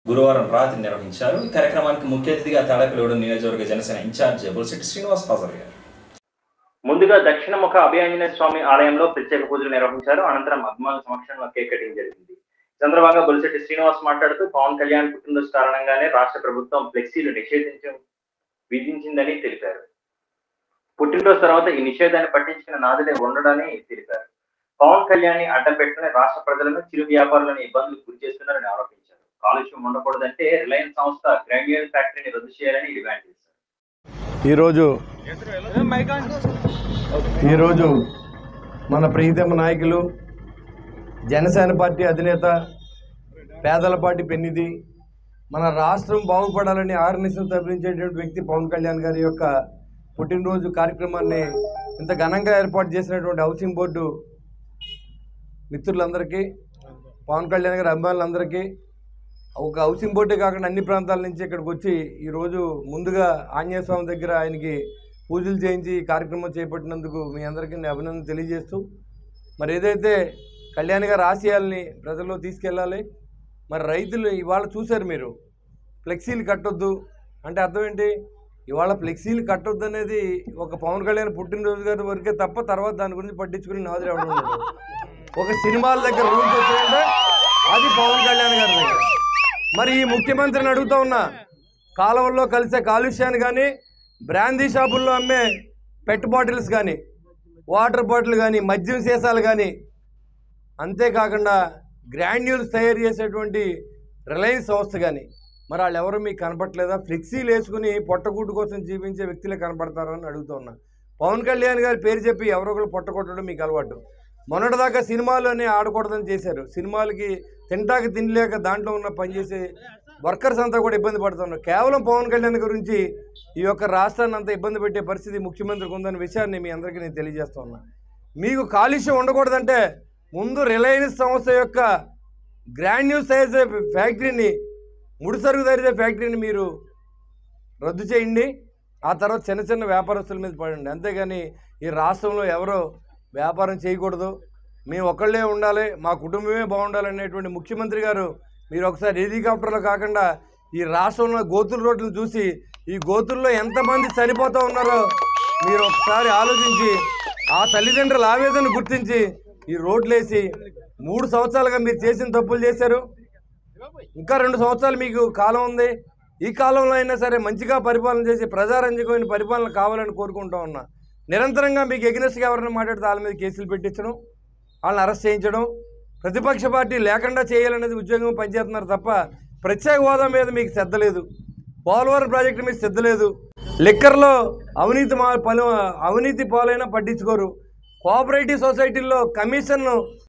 గురువారం రాత్రి నిర్వహించారు ఈ కార్యక్రమానికి ముఖ్య అతిథిగా తాడేపల్లిగూడెం నియోజకవర్గ జనసేన ఇన్ఛార్జ్ బొలిశెట్టి శ్రీనివాస్ హాజరయ్యారు ముందుగా దక్షిణముఖ అభయాంజనేయ స్వామి ఆలయంలో ప్రత్యేక పూజలు నిర్వహించారు అనంతరం అభిమానుల సమక్షంలో కేక్ కటింగ్ జరిగింది ఈ సందర్భంగా బొలిశెట్టి శ్రీనివాస్ మాట్లాడుతూ పవన్ కళ్యాణ్ పుట్టినరోజు కారణంగానే రాష్ట్ర ప్రభుత్వం ఫ్లెక్సీలు నిషేధించ విధించిందని తెలిపారు పుట్టినరోజు తర్వాత ఈ నిషేధాన్ని పట్టించుకున్న నాదులే ఉండడని తెలిపారు పవన్ కళ్యాణ్ ని అడ్డం పెట్టుకుని రాష్ట్ర ప్రజలను చిరు వ్యాపారులను ఇబ్బందులు గురి చేస్తున్నారని ఆరోపించారు కాలుష్యం ఉండకూడదంటే రిలయన్స్ సంస్థ గ్రాన్యూల్ ఫ్యాక్టరీని రద్దు చేయాలని డిమాండ్ చేశారు ఈరోజు ఈరోజు మన ప్రీతమ నాయకులు జనసేన పార్టీ అధినేత పేదల పార్టీ పెన్నిది మన రాష్ట్రం బాగుపడాలని ఆర్నిసం తరలించేటువంటి వ్యక్తి పవన్ కళ్యాణ్ గారి యొక్క పుట్టినరోజు కార్యక్రమాన్ని ఇంత ఘనంగా ఏర్పాటు చేసినటువంటి హౌసింగ్ బోర్డు మిత్రులందరికీ పవన్ కళ్యాణ్ గారి అభిమానులందరికీ ఒక హౌసింగ్ బోర్డే కాకుండా అన్ని ప్రాంతాల నుంచి ఇక్కడికి వచ్చి ఈరోజు ముందుగా ఆంజనేయ స్వామి దగ్గర ఆయనకి పూజలు చేయించి ఈ కార్యక్రమం చేపట్టినందుకు మీ అందరికీ నేను అభినందన తెలియజేస్తూ మరి ఏదైతే కళ్యాణ్ గారి ఆశయాల్ని ప్రజల్లో తీసుకెళ్ళాలి మరి రైతులు ఇవాళ చూశారు మీరు ఫ్లెక్సీలు కట్టొద్దు అంటే అర్థం ఏంటి ఇవాళ ఫ్లెక్సీలు కట్టొద్దు అనేది ఒక పవన్ కళ్యాణ్ పుట్టినరోజు గారి వరకే తప్ప తర్వాత దాని గురించి పట్టించుకుని నాదురు ఎవడు ఉండడు. ఒక సినిమాల దగ్గర రూల్స్ వచ్చాయంటే అది పవన్ కళ్యాణ్ గారి దగ్గర మరి ఈ ముఖ్యమంత్రిని అడుగుతా ఉన్నా కాలువల్లో కలిసే కాలుష్యాన్ని కానీ బ్రాందీ షాపుల్లో అమ్మే పెట్ బాటిల్స్ కానీ వాటర్ బాటిల్ కానీ మద్యం సీసాలు కానీ అంతేకాకుండా గ్రాన్యూల్స్ తయారు చేసేటువంటి రిలయన్స్ సంస్థ కానీ మరి వాళ్ళు ఎవరు మీకు కనపట్లేదా ఫ్లెక్సీలు వేసుకుని పొట్టకూటు కోసం జీవించే వ్యక్తులే కనపడతారని అడుగుతూ ఉన్నా పవన్ కళ్యాణ్ గారి పేరు చెప్పి ఎవరో ఒకరు పొట్టకొట్టడం మీకు అలవాటు మొన్నటిదాకా సినిమాలోనే ఆడకూడదని చేశారు సినిమాలకి తింటాక తినలేక దాంట్లో ఉన్న పనిచేసే వర్కర్స్ అంతా కూడా ఇబ్బంది పడుతున్నారు కేవలం పవన్ కళ్యాణ్ గురించి ఈ యొక్క రాష్ట్రాన్ని అంతా ఇబ్బంది పెట్టే పరిస్థితి ముఖ్యమంత్రికి ఉందనే విషయాన్ని మీ అందరికీ నేను తెలియజేస్తా ఉన్నా మీకు కాలుష్యం ఉండకూడదంటే ముందు రిలయన్స్ సంస్థ యొక్క గ్రాన్యూల్స్ తయారు ఫ్యాక్టరీని ముడిసరుకు తయారు ఫ్యాక్టరీని మీరు రద్దు చేయండి ఆ తర్వాత చిన్న చిన్న వ్యాపారస్తుల మీద పడండి అంతేగాని ఈ రాష్ట్రంలో ఎవరో వ్యాపారం చేయకూడదు మేము ఒక్కళ్ళే ఉండాలి మా కుటుంబమే బాగుండాలి అనేటువంటి ముఖ్యమంత్రి గారు మీరు ఒకసారి హెలికాప్టర్లో కాకుండా ఈ రాష్ట్రంలో గోతుల రోడ్లను చూసి ఈ గోతుల్లో ఎంతమంది చనిపోతూ ఉన్నారో మీరు ఒకసారి ఆలోచించి ఆ తల్లిదండ్రుల ఆవేదన గుర్తించి ఈ రోడ్లు వేసి మూడు సంవత్సరాలుగా మీరు చేసిన తప్పులు చేశారు ఇంకా రెండు సంవత్సరాలు మీకు కాలం ఉంది ఈ కాలంలో అయినా సరే మంచిగా పరిపాలన చేసి ప్రజారంజకమైన పరిపాలన కావాలని కోరుకుంటా ఉన్నా నిరంతరంగా మీకు ఎగ్నెస్ట్గా ఎవరైనా మాట్లాడితే వాళ్ళ మీద కేసులు పెట్టించడం వాళ్ళని అరెస్ట్ చేయించడం ప్రతిపక్ష పార్టీ లేకుండా చేయాలనేది ఉద్యోగం పనిచేస్తున్నారు తప్ప ప్రత్యేక హోదా మీద మీకు శ్రద్ధ లేదు పోలవరం ప్రాజెక్టు మీద శ్రద్ధ లేదు లిక్కర్లో అవినీతి మా పలు అవినీతి పాలైనా పట్టించుకోరు కోఆపరేటివ్ సొసైటీల్లో కమిషన్ను